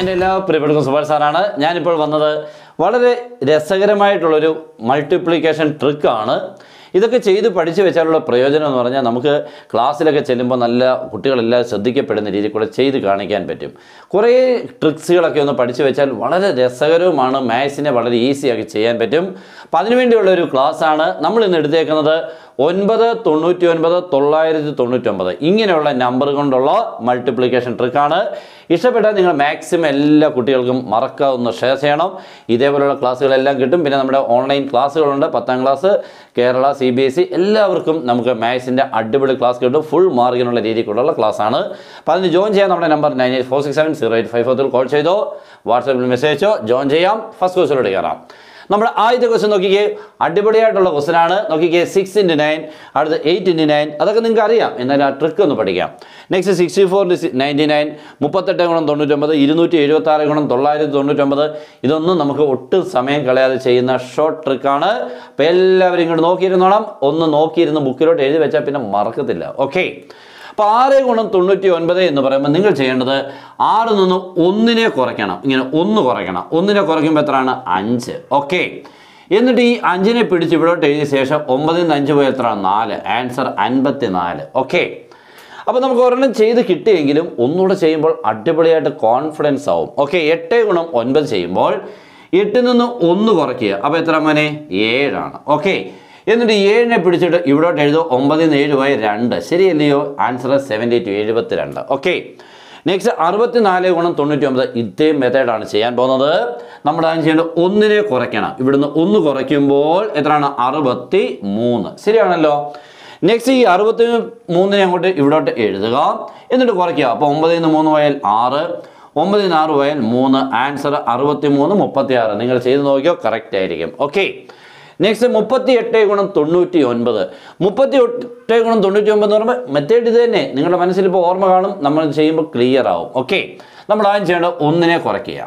എൻ്റെ എല്ലാ പ്രിയപ്പെട്ട സുഭാഷ് സാറാണ് ഞാനിപ്പോൾ വന്നത് വളരെ രസകരമായിട്ടുള്ളൊരു മൾട്ടിപ്ലിക്കേഷൻ ട്രിക്കാണ് ഇതൊക്കെ ചെയ്ത് പഠിച്ചു വെച്ചാലുള്ള പ്രയോജനം എന്ന് പറഞ്ഞാൽ നമുക്ക് ക്ലാസ്സിലൊക്കെ ചെല്ലുമ്പോൾ നല്ല കുട്ടികളെല്ലാം ശ്രദ്ധിക്കപ്പെടുന്ന രീതിയിൽ കൂടെ ചെയ്ത് കാണിക്കാൻ പറ്റും കുറേ ട്രിക്സുകളൊക്കെ ഒന്ന് പഠിച്ചു വെച്ചാൽ വളരെ രസകരവുമാണ് മാത്സിനെ വളരെ ഈസിയാക്കി ചെയ്യാൻ പറ്റും അപ്പം അതിനുവേണ്ടിയുള്ള ഒരു ക്ലാസ്സാണ് നമ്മൾ ഇന്ന് എടുത്തേക്കുന്നത് ഒൻപത് തൊണ്ണൂറ്റി ഒൻപത് തൊള്ളായിരത്തി തൊണ്ണൂറ്റൊമ്പത് ഇങ്ങനെയുള്ള നമ്പർ കൊണ്ടുള്ള മൾട്ടിപ്ലിക്കേഷൻ ട്രിക്കാണ് ഇഷ്ടപ്പെട്ടാൽ നിങ്ങൾ മാക്സിമം എല്ലാ കുട്ടികൾക്കും മറക്കാവുന്ന ഷെയർ ചെയ്യണം ഇതേപോലെയുള്ള ക്ലാസ്സുകളെല്ലാം കിട്ടും പിന്നെ നമ്മുടെ ഓൺലൈൻ ക്ലാസ്സുകളുണ്ട് പത്താം class Kerala C B S E എല്ലാവർക്കും നമുക്ക് മാത്സിൻ്റെ അടിപൊളി ക്ലാസ് കിട്ടും ഫുൾ മാർക്കിനുള്ള രീതിക്കുള്ള ക്ലാസ്സാണ് അപ്പോൾ അതിന് ജോയിൻ ചെയ്യാൻ നമ്മുടെ number nine eight four six seven zero eight five four call ചെയ്തോ വാട്സാപ്പിൽ മെസ്സേജ് അയച്ചോ ജോയിൻ ചെയ്യാം ഫസ്റ്റ് കോഴ്സിലോട്ട് കയറാം നമ്മുടെ ആദ്യത്തെ ക്വസ്റ്റ്യൻ നോക്കിക്കേ അടിപൊളിയായിട്ടുള്ള ക്വസ്റ്റ്യൻ ആണ് നോക്കിക്കേ സിക്സ് ഇൻറ്റു നയൻ അടുത്ത് എയ്റ്റ് ഇൻറ്റു നയൻ അതൊക്കെ നിങ്ങൾക്ക് അറിയാം എന്നാൽ ആ ട്രിക്ക് ഒന്ന് പഠിക്കാം next sixty four ninety nine മുപ്പത്തെട്ട് ഗുണം തൊണ്ണൂറ്റൊമ്പത് ഇരുന്നൂറ്റി എഴുപത്തി ആറ് ഗുണം തൊള്ളായിരത്തി തൊണ്ണൂറ്റൊമ്പത് ഇതൊന്നും നമുക്ക് ഒട്ടും സമയം കളയാതെ ചെയ്യുന്ന ഷോർട്ട് ട്രിക്കാണ് അപ്പോൾ എല്ലാവരും ഇങ്ങോട്ട് നോക്കിയിരുന്നോണം ഒന്ന് നോക്കിയിരുന്ന് ബുക്കിലോട്ട് എഴുതി വെച്ചാൽ പിന്നെ മറക്കത്തില്ല ഓക്കെ അപ്പോൾ ആറ് ഗുണം തൊണ്ണൂറ്റി ഒൻപത് എന്ന് പറയുമ്പോൾ നിങ്ങൾ ചെയ്യേണ്ടത് ആറ് നിന്ന് ഒന്നിനെ കുറയ്ക്കണം ഇങ്ങനെ ഒന്ന് കുറയ്ക്കണം ഒന്നിനെ കുറയ്ക്കുമ്പോൾ എത്രയാണ് അഞ്ച് ഓക്കെ എന്നിട്ട് ഈ അഞ്ചിനെ പിടിച്ച് ഇവിടോട്ട് എഴുതിയ ശേഷം ഒമ്പതിൽ നിന്ന് അഞ്ച് പോയി എത്ര നാല് ആൻസർ അൻപത്തി നാല് ഓക്കെ അപ്പോൾ നമുക്ക് ഒരെണ്ണം ചെയ്ത് കിട്ടിയെങ്കിലും ഒന്നുകൂടെ ചെയ്യുമ്പോൾ അടിപൊളിയായിട്ട് കോൺഫിഡൻസ് ആവും ഓക്കെ എട്ട് ഗുണം ഒൻപത് ചെയ്യുമ്പോൾ എട്ടിൽ നിന്ന് ഒന്ന് കുറയ്ക്കുക അപ്പോൾ എത്ര മോനെ ഏഴാണ് ഓക്കെ എന്നിട്ട് ഏഴിനെ പിടിച്ചിട്ട് ഇവിടോട്ട് എഴുതും ഒമ്പതിൽ നിന്ന് ഏഴ് പോയി രണ്ട് ശരിയല്ലയോ ആൻസർ സെവൻറ്റി ടു എഴുപത്തി രണ്ട് ഓക്കെ നെക്സ്റ്റ് അറുപത്തി നാല് ഗുണം തൊണ്ണൂറ്റി ഒമ്പത് ഇതേ മെത്തേഡാണ് ചെയ്യാൻ പോകുന്നത് നമ്മൾ ആദ്യം ചെയ്യേണ്ടത് ഒന്നിനെ കുറയ്ക്കണം ഇവിടുന്ന് ഒന്ന് കുറയ്ക്കുമ്പോൾ എത്രയാണ് അറുപത്തി മൂന്ന് ശരിയാണല്ലോ നെക്സ്റ്റ് ഈ അറുപത്തി മൂന്നിനെ അങ്ങോട്ട് ഇവിടോട്ട് എഴുതുക എന്നിട്ട് കുറയ്ക്കുക അപ്പോൾ ഒമ്പതിൽ നിന്ന് മൂന്ന് പോയാൽ ആറ് ഒമ്പതിൽ നിന്ന് ആറ് പോയാൽ മൂന്ന് ആൻസർ അറുപത്തി മൂന്ന് മുപ്പത്തി ആറ് നിങ്ങൾ ചെയ്ത് നോക്കിയോ കറക്റ്റ് ആയിരിക്കും ഓക്കെ നെക്സ്റ്റ് മുപ്പത്തി എട്ട് ഗുണം തൊണ്ണൂറ്റി ഒൻപത് മുപ്പത്തി എട്ട് ഗുണം തൊണ്ണൂറ്റി ഒൻപത് എന്ന് പറയുമ്പോൾ മെത്തേഡ് ഇത് തന്നെ നിങ്ങളുടെ മനസ്സിൽ ഇപ്പോൾ ഓർമ്മ കാണും നമ്മൾ ചെയ്യുമ്പോൾ ക്ലിയർ ആവും ഓക്കെ നമ്മൾ ആദ്യം ചെയ്യേണ്ടത് ഒന്നിനെ കുറയ്ക്കുക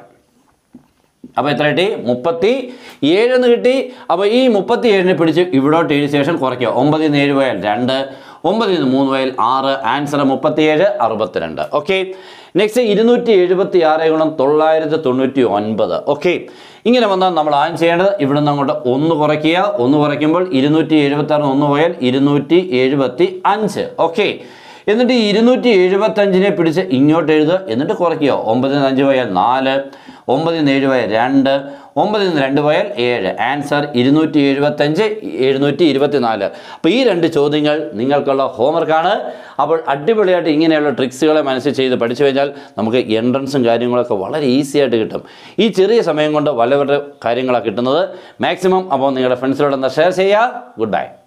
അപ്പോൾ എത്ര കിട്ടി മുപ്പത്തി ഏഴെന്ന് കിട്ടി അപ്പോൾ ഈ മുപ്പത്തി ഏഴിനെ പിടിച്ച് ഇവിടോട്ട് എഴുതിയ ശേഷം കുറയ്ക്കുക ഒമ്പതിൽ നിന്ന് ഏഴ് പോയാൽ രണ്ട് ഒമ്പതിൽ നിന്ന് മൂന്ന് പോയാൽ ആറ് ആൻസർ മുപ്പത്തിയേഴ് അറുപത്തിരണ്ട് ഓക്കെ നെക്സ്റ്റ് ഇരുന്നൂറ്റി എഴുപത്തി ആറ് ഗുണം തൊള്ളായിരത്തി തൊണ്ണൂറ്റി ഒൻപത് ഓക്കെ ഇങ്ങനെ വന്നാൽ നമ്മൾ ആദ്യം ചെയ്യേണ്ടത് ഇവിടെ നിന്ന് അങ്ങോട്ട് ഒന്ന് കുറയ്ക്കുക ഒന്ന് കുറയ്ക്കുമ്പോൾ ഇരുന്നൂറ്റി എഴുപത്തി ആറിന് ഒന്ന് പോയാൽ ഇരുന്നൂറ്റി എഴുപത്തി അഞ്ച് ഓക്കെ എന്നിട്ട് ഈ ഇരുന്നൂറ്റി എഴുപത്തഞ്ചിനെ പിടിച്ച് ഇങ്ങോട്ട് എഴുതുക എന്നിട്ട് കുറയ്ക്കുക ഒമ്പതിൽ നിന്ന് അഞ്ച് പോയാൽ നാല് ഒമ്പതിൽ നിന്ന് ഏഴ് പോയാൽ രണ്ട് ഒമ്പതിൽ നിന്ന് രണ്ട് പോയാൽ ഏഴ് ആൻസർ ഇരുന്നൂറ്റി എഴുപത്തഞ്ച് എഴുന്നൂറ്റി ഇരുപത്തി നാല് അപ്പോൾ ഈ രണ്ട് ചോദ്യങ്ങൾ നിങ്ങൾക്കുള്ള ഹോംവർക്കാണ് അപ്പോൾ അടിപൊളിയായിട്ട് ഇങ്ങനെയുള്ള ട്രിക്സുകളെ മനസ്സിൽ ചെയ്ത് പഠിച്ചു കഴിഞ്ഞാൽ നമുക്ക് എൻട്രൻസും കാര്യങ്ങളൊക്കെ വളരെ ഈസി ആയിട്ട് കിട്ടും ഈ ചെറിയ സമയം കൊണ്ട് വളരെ കാര്യങ്ങളാണ് കിട്ടുന്നത് മാക്സിമം അപ്പോൾ നിങ്ങളുടെ ഫ്രണ്ട്സിനോടൊന്ന് ഷെയർ ചെയ്യുക ഗുഡ് ബൈ